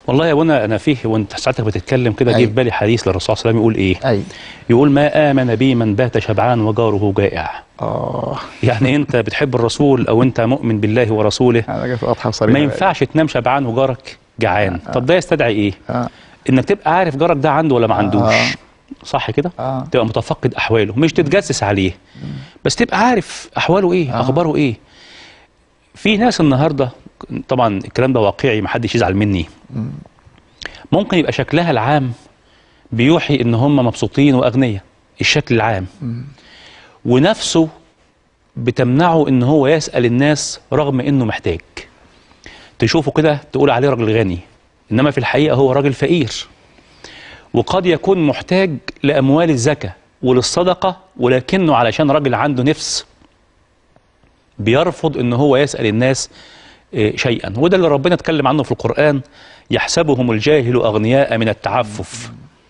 والله يا بنا انا فيه وانت ساعتك بتتكلم كده جه أيوة. في بالي حديث للرسول صلى الله عليه وسلم يقول ايه اي يقول ما امن بي من بات شبعان وجاره جائع اه يعني انت بتحب الرسول او انت مؤمن بالله ورسوله انا جاي في واضحه وصريحه ما ينفعش تنام شبعان وجارك جعان طب ده يستدعي ايه اه انك تبقى عارف جارك ده عنده ولا ما عندوش آه. صح كده اه تبقى متفقد احواله مش تتجسس عليه بس تبقى عارف احواله ايه آه. اخباره ايه في ناس النهارده طبعا الكلام ده واقعي محدش يزعل مني ممكن يبقى شكلها العام بيوحي ان هم مبسوطين واغنياء الشكل العام ونفسه بتمنعه ان هو يسال الناس رغم انه محتاج تشوفه كده تقول عليه راجل غني انما في الحقيقه هو راجل فقير وقد يكون محتاج لاموال الزكاه وللصدقه ولكنه علشان راجل عنده نفس بيرفض ان هو يسال الناس آه، شيئا وده اللي ربنا اتكلم عنه في القران يحسبهم الجاهل اغنياء من التعفف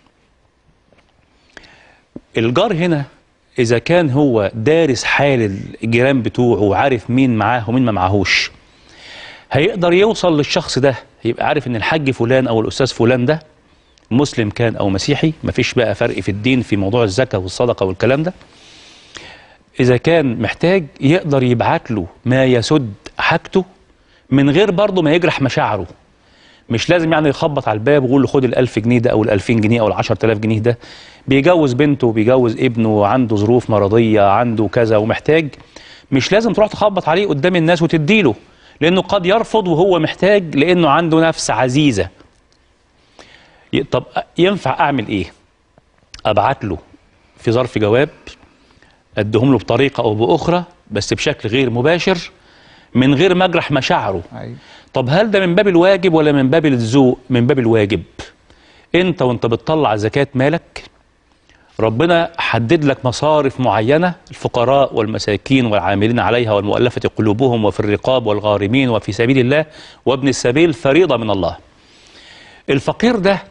الجار هنا اذا كان هو دارس حال الجيران بتوعه وعارف مين معاه ومين ما معاهوش هيقدر يوصل للشخص ده يبقى عارف ان الحاج فلان او الاستاذ فلان ده مسلم كان او مسيحي مفيش بقى فرق في الدين في موضوع الزكاه والصدقه والكلام ده اذا كان محتاج يقدر يبعت له ما يسد حاجته من غير برضه ما يجرح مشاعره مش لازم يعني يخبط على الباب ويقول له خد ال1000 جنيه ده او ال2000 جنيه او ال10000 جنيه ده بيجوز بنته بيجوز ابنه عنده ظروف مرضيه عنده كذا ومحتاج مش لازم تروح تخبط عليه قدام الناس وتديله لانه قد يرفض وهو محتاج لانه عنده نفس عزيزه ي- طب ينفع اعمل ايه ابعت له في ظرف جواب اديهم له بطريقه او باخرى بس بشكل غير مباشر من غير ما اجرح مشاعره اي طب هل ده من باب الواجب ولا من باب الذوق من باب الواجب انت وانت بتطلع زكاة مالك ربنا حدد لك مصارف معينة الفقراء والمساكين والعاملين عليها والمؤلفة قلوبهم وفي الرقاب والغارمين وفي سبيل الله وابن السبيل فريضة من الله الفقير ده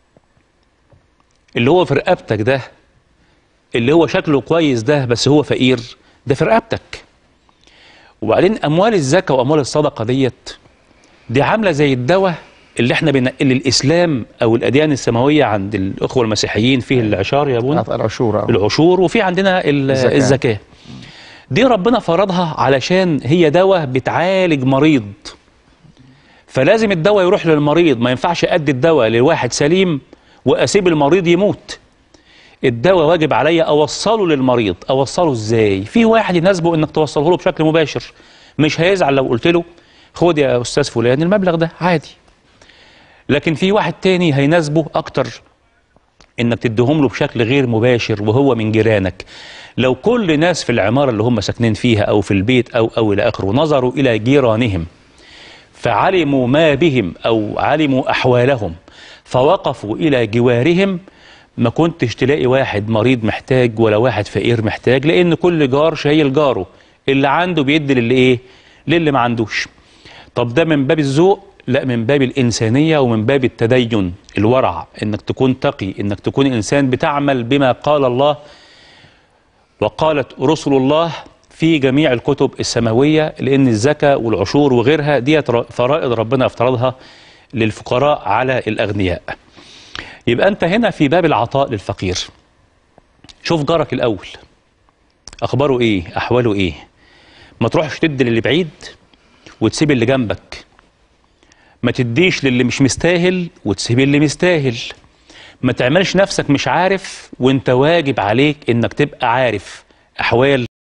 اللي هو في رقبتك ده اللي هو شكله كويس ده بس هو فقير ده في رقبتك وبعدين اموال الزكاه واموال الصدقه ديت دي عامله زي الدواء اللي احنا بنقل الاسلام او الاديان السماويه عند الاخوه المسيحيين فيه العشار يا ابونا عطى العشور آه. العشور وفي عندنا ال- الزكاة. الزكاه دي ربنا فرضها علشان هي دواء بتعالج مريض فلازم الدواء يروح للمريض ما ينفعش ادي الدواء لواحد سليم واسيب المريض يموت الدواء واجب عليا اوصله للمريض اوصله ازاي في واحد يناسبه انك توصله له بشكل مباشر مش هيزعل لو قلت له خد يا استاذ فلان المبلغ ده عادي لكن في واحد تاني هيناسبه اكتر انك تديهم له بشكل غير مباشر وهو من جيرانك لو كل ناس في العمارة اللي هم ساكنين فيها او في البيت او او الى اخره نظروا الى جيرانهم فعلموا ما بهم او علموا احوالهم فوقفوا الى جوارهم ما كنتش تلاقي واحد مريض محتاج ولا واحد فقير محتاج لان كل جار شايل جاره اللي عنده بيدي للي ايه للي ما عندوش طب ده من باب الذوق لا من باب الإنسانية ومن باب التدين الورع إنك تكون تقي إنك تكون إنسان بتعمل بما قال الله وقالت رسل الله في جميع الكتب السماوية لأن الزكاة والعشور وغيرها ديت ر- فرائض ربنا افترضها للفقراء على الأغنياء يبقى أنت هنا في باب العطاء للفقير شوف جارك الأول أخباره إيه أحواله إيه ما تروحش تدي للي بعيد وتسيب اللي جنبك ما تديش للي مش مستاهل وتسيب اللي مستاهل ما تعملش نفسك مش عارف وانت واجب عليك انك تبقى عارف احوال